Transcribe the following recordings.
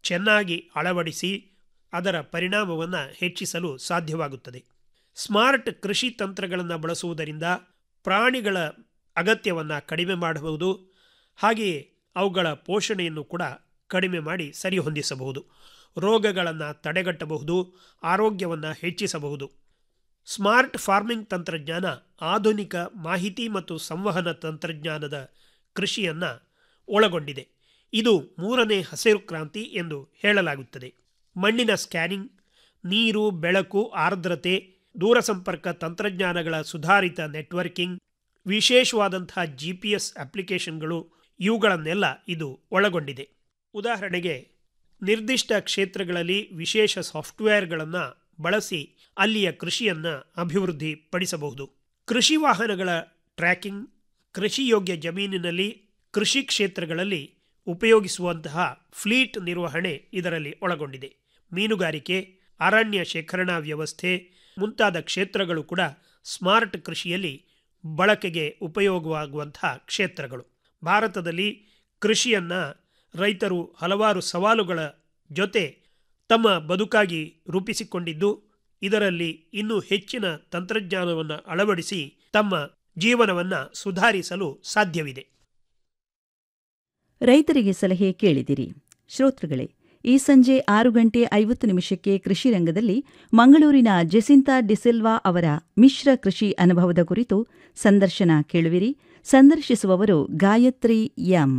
ಚೆನ್ನಾಗಿ ಅಳವಡಿಸಿ ಅದರ ಪರಿಣಾಮವನ್ನು ಹೆಚ್ಚಿಸಲು ಸಾಧ್ಯವಾಗುತ್ತದೆ ಸ್ಮಾರ್ಟ್ ಕೃಷಿ ತಂತ್ರಗಳನ್ನು ಬಳಸುವುದರಿಂದ ಪ್ರಾಣಿಗಳ ಅಗತ್ಯವನ್ನು ಕಡಿಮೆ ಮಾಡಬಹುದು ಹಾಗೆಯೇ ಅವುಗಳ ಪೋಷಣೆಯನ್ನು ಕೂಡ ಕಡಿಮೆ ಮಾಡಿ ಸರಿಹೊಂದಿಸಬಹುದು ರೋಗಗಳನ್ನು ತಡೆಗಟ್ಟಬಹುದು ಆರೋಗ್ಯವನ್ನು ಹೆಚ್ಚಿಸಬಹುದು ಸ್ಮಾರ್ಟ್ ಫಾರ್ಮಿಂಗ್ ತಂತ್ರಜ್ಞಾನ ಆಧುನಿಕ ಮಾಹಿತಿ ಮತ್ತು ಸಂವಹನ ತಂತ್ರಜ್ಞಾನದ ಕೃಷಿಯನ್ನು ಒಳಗೊಂಡಿದೆ ಇದು ಮೂರನೇ ಹಸಿರು ಕ್ರಾಂತಿ ಎಂದು ಹೇಳಲಾಗುತ್ತದೆ ಮಣ್ಣಿನ ಸ್ಕ್ಯಾನಿಂಗ್ ನೀರು ಬೆಳಕು ಆರ್ದ್ರತೆ ದೂರಸಂಪರ್ಕ ತಂತ್ರಜ್ಞಾನಗಳ ಸುಧಾರಿತ ನೆಟ್ವರ್ಕಿಂಗ್ ವಿಶೇಷವಾದಂತಹ ಜಿ ಪಿ ಎಸ್ ಅಪ್ಲಿಕೇಶನ್ಗಳು ಇವುಗಳನ್ನೆಲ್ಲ ಇದು ಒಳಗೊಂಡಿದೆ ಉದಾಹರಣೆಗೆ ನಿರ್ದಿಷ್ಟ ಕ್ಷೇತ್ರಗಳಲ್ಲಿ ವಿಶೇಷ ಸಾಫ್ಟ್ವೇರ್ಗಳನ್ನು ಬಳಸಿ ಅಲ್ಲಿಯ ಕೃಷಿಯನ್ನು ಅಭಿವೃದ್ಧಿ ಪಡಿಸಬಹುದು ಕೃಷಿ ವಾಹನಗಳ ಟ್ರ್ಯಾಕಿಂಗ್ ಕೃಷಿ ಯೋಗ್ಯ ಜಮೀನಿನಲ್ಲಿ ಕೃಷಿ ಕ್ಷೇತ್ರಗಳಲ್ಲಿ ಉಪಯೋಗಿಸುವಂತಹ ಫ್ಲೀಟ್ ನಿರ್ವಹಣೆ ಇದರಲ್ಲಿ ಒಳಗೊಂಡಿದೆ ಮೀನುಗಾರಿಕೆ ಅರಣ್ಯ ಶೇಖರಣಾ ವ್ಯವಸ್ಥೆ ಮುಂತಾದ ಕ್ಷೇತ್ರಗಳು ಕೂಡ ಸ್ಮಾರ್ಟ್ ಕೃಷಿಯಲ್ಲಿ ಬಳಕೆಗೆ ಉಪಯೋಗವಾಗುವಂತಹ ಕ್ಷೇತ್ರಗಳು ಭಾರತದಲ್ಲಿ ಕೃಷಿಯನ್ನು ರೈತರು ಹಲವಾರು ಸವಾಲುಗಳ ಜೊತೆ ತಮ್ಮ ಬದುಕಾಗಿ ರೂಪಿಸಿಕೊಂಡಿದ್ದು ಇದರಲ್ಲಿ ಇನ್ನೂ ಹೆಚ್ಚಿನ ತಂತ್ರಜ್ಞಾನವನ್ನು ಅಳವಡಿಸಿ ತಮ್ಮ ಜೀವನವನ್ನು ಸುಧಾರಿಸಲು ಸಾಧ್ಯವಿದೆ ರೈತರಿಗೆ ಸಲಹೆ ಕೇಳಿದಿರಿ ಶ್ರೋತೃಗಳೇ ಈ ಸಂಜೆ ಆರು ಗಂಟೆ ಐವತ್ತು ನಿಮಿಷಕ್ಕೆ ಕೃಷಿ ರಂಗದಲ್ಲಿ ಮಂಗಳೂರಿನ ಜೆಸಿಂತಾ ಡಿಸಿಲ್ವಾ ಅವರ ಮಿಶ್ರ ಕೃಷಿ ಅನುಭವದ ಕುರಿತು ಸಂದರ್ಶನ ಕೇಳುವಿರಿ ಸಂದರ್ಶಿಸುವವರು ಗಾಯತ್ರಿ ಎಂ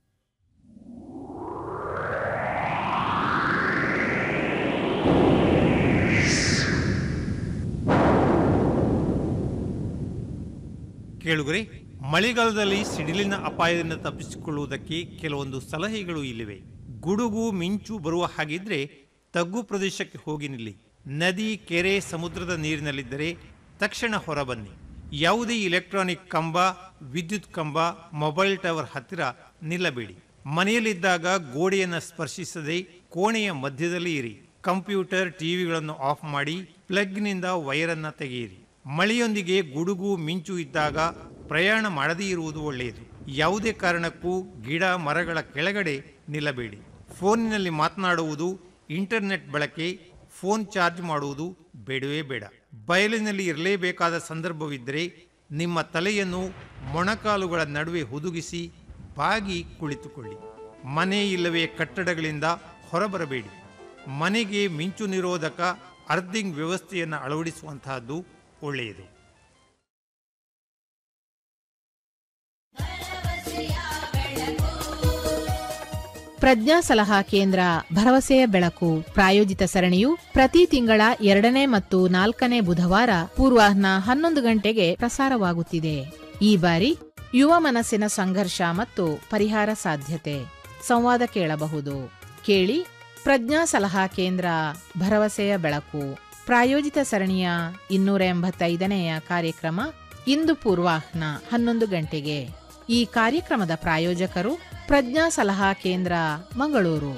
ಕೇಳುಗರೆ ಮಳೆಗಾಲದಲ್ಲಿ ಸಿಡಿಲಿನ ಅಪಾಯದಿಂದ ತಪ್ಪಿಸಿಕೊಳ್ಳುವುದಕ್ಕೆ ಕೆಲವೊಂದು ಸಲಹೆಗಳು ಇಲ್ಲಿವೆ ಗುಡುಗು ಮಿಂಚು ಬರುವ ಹಾಗಿದ್ರೆ ತಗ್ಗು ಪ್ರದೇಶಕ್ಕೆ ಹೋಗಿ ನಿಲ್ಲಿ ನದಿ ಕೆರೆ ಸಮುದ್ರದ ನೀರಿನಲ್ಲಿದ್ದರೆ ತಕ್ಷಣ ಹೊರಬನ್ನಿ ಯಾವುದೇ ಇಲೆಕ್ಟ್ರಾನಿಕ್ ಕಂಬ ವಿದ್ಯುತ್ ಕಂಬ ಮೊಬೈಲ್ ಟವರ್ ಹತ್ತಿರ ನಿಲ್ಲಬೇಡಿ ಮನೆಯಲ್ಲಿದ್ದಾಗ ಗೋಡೆಯನ್ನು ಸ್ಪರ್ಶಿಸದೆ ಕೋಣೆಯ ಮಧ್ಯದಲ್ಲಿ ಇರಿ ಕಂಪ್ಯೂಟರ್ ಟಿವಿಗಳನ್ನು ಆಫ್ ಮಾಡಿ ಪ್ಲಗ್ನಿಂದ ವೈರನ್ನು ತೆಗೆಯಿರಿ ಮಳೆಯೊಂದಿಗೆ ಗುಡುಗು ಮಿಂಚು ಇದ್ದಾಗ ಪ್ರಯಾಣ ಮಾಡದೇ ಇರುವುದು ಒಳ್ಳೆಯದು ಯಾವುದೇ ಕಾರಣಕ್ಕೂ ಗಿಡ ಮರಗಳ ಕೆಳಗಡೆ ನಿಲ್ಲಬೇಡಿ ಫೋನಿನಲ್ಲಿ ಮಾತನಾಡುವುದು ಇಂಟರ್ನೆಟ್ ಬಳಕೆ ಫೋನ್ ಚಾರ್ಜ್ ಮಾಡುವುದು ಬೇಡವೇ ಬೇಡ ಬಯಲಿನಲ್ಲಿ ಇರಲೇಬೇಕಾದ ಸಂದರ್ಭವಿದ್ದರೆ ನಿಮ್ಮ ತಲೆಯನ್ನು ಮೊಣಕಾಲುಗಳ ನಡುವೆ ಹುದುಗಿಸಿ ಬಾಗಿ ಕುಳಿತುಕೊಳ್ಳಿ ಮನೆ ಇಲ್ಲವೇ ಕಟ್ಟಡಗಳಿಂದ ಹೊರಬರಬೇಡಿ ಮನೆಗೆ ಮಿಂಚು ನಿರೋಧಕ ಅರ್ಧಿಂಗ್ ವ್ಯವಸ್ಥೆಯನ್ನು ಅಳವಡಿಸುವಂತಹದ್ದು ಒಳ್ಳೆಯದು ಪ್ರಜ್ಞಾ ಸಲಹಾ ಕೇಂದ್ರ ಭರವಸೆಯ ಬೆಳಕು ಪ್ರಾಯೋಜಿತ ಸರಣಿಯು ಪ್ರತಿ ತಿಂಗಳ ಎರಡನೇ ಮತ್ತು ನಾಲ್ಕನೇ ಬುಧವಾರ ಪೂರ್ವಾಹ್ನ ಹನ್ನೊಂದು ಗಂಟೆಗೆ ಪ್ರಸಾರವಾಗುತ್ತಿದೆ ಈ ಬಾರಿ ಯುವ ಮನಸ್ಸಿನ ಸಂಘರ್ಷ ಮತ್ತು ಪರಿಹಾರ ಸಾಧ್ಯತೆ ಸಂವಾದ ಕೇಳಬಹುದು ಕೇಳಿ ಪ್ರಜ್ಞಾ ಸಲಹಾ ಕೇಂದ್ರ ಭರವಸೆಯ ಬೆಳಕು ಪ್ರಾಯೋಜಿತ ಸರಣಿಯ ಇನ್ನೂರ ಎಂಬತ್ತೈದನೆಯ ಕಾರ್ಯಕ್ರಮ ಇಂದು ಪೂರ್ವಾಹ್ನ ಹನ್ನೊಂದು ಗಂಟೆಗೆ ಈ ಕಾರ್ಯಕ್ರಮದ ಪ್ರಾಯೋಜಕರು ಪ್ರಜ್ಞಾ ಸಲಹಾ ಕೇಂದ್ರ ಮಂಗಳೂರು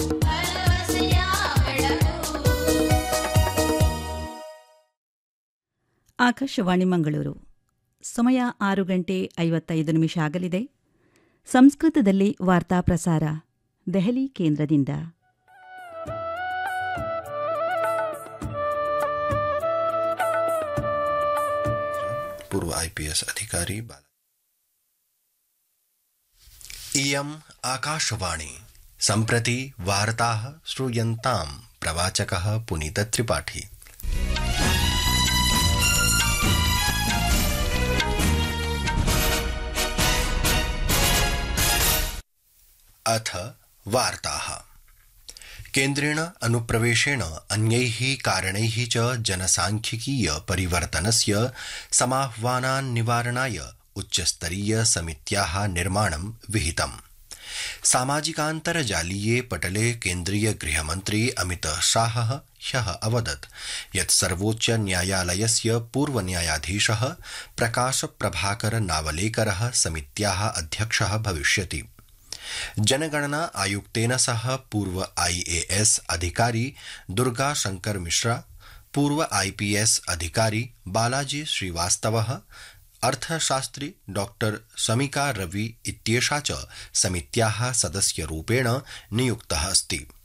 ಆಕಾಶವಾಣಿ ಮಂಗಳೂರು ಸಮಯ ಆರು ಗಂಟೆ ಐವತ್ತೈದು ನಿಮಿಷ ಆಗಲಿದೆ ಸಂಸ್ಕೃತದಲ್ಲಿ ವಾರ್ತಾ ಪ್ರಸಾರ ದೆಹಲಿ ಕೇಂದ್ರದಿಂದ पूर्व आईपीएस अधिकारी बाला इयम् आकाशवाणी सम्प्रति वार्ताः श्रूयन्ताम् प्रवाचकः पुनीतत्रिपाठी अथ वार्ताः केन्द्रेण अनुप्रवेशेण अन्यैः कारणैः च जनसांख्यिकीय परिवर्तनस्य समाह्वानान्निवारणाय उच्चस्तरीय समित्याः निर्माणं विहितम् सामाजिकान्तर्जालीये पटले केन्द्रीय गृहमन्त्री अमित शाहः ह्यः अवदत् यत् सर्वोच्च न्यायालयस्य पूर्वन्यायाधीशः प्रकाश प्रभाकर नावलेकरः समित्याः अध्यक्षः भविष्यति जनगणना आयुक्तेन सह पूर्व आईएएस अधिकारी दुर्गा शंकर मिश्रा पूर्व आईपीएस अधिकारी बालाजी श्रीवास्तवः अर्थशास्त्री डॉक्टर समिका रवि इत्येषा च समित्याः सदस्यरूपेण नियुक्तः अस्ति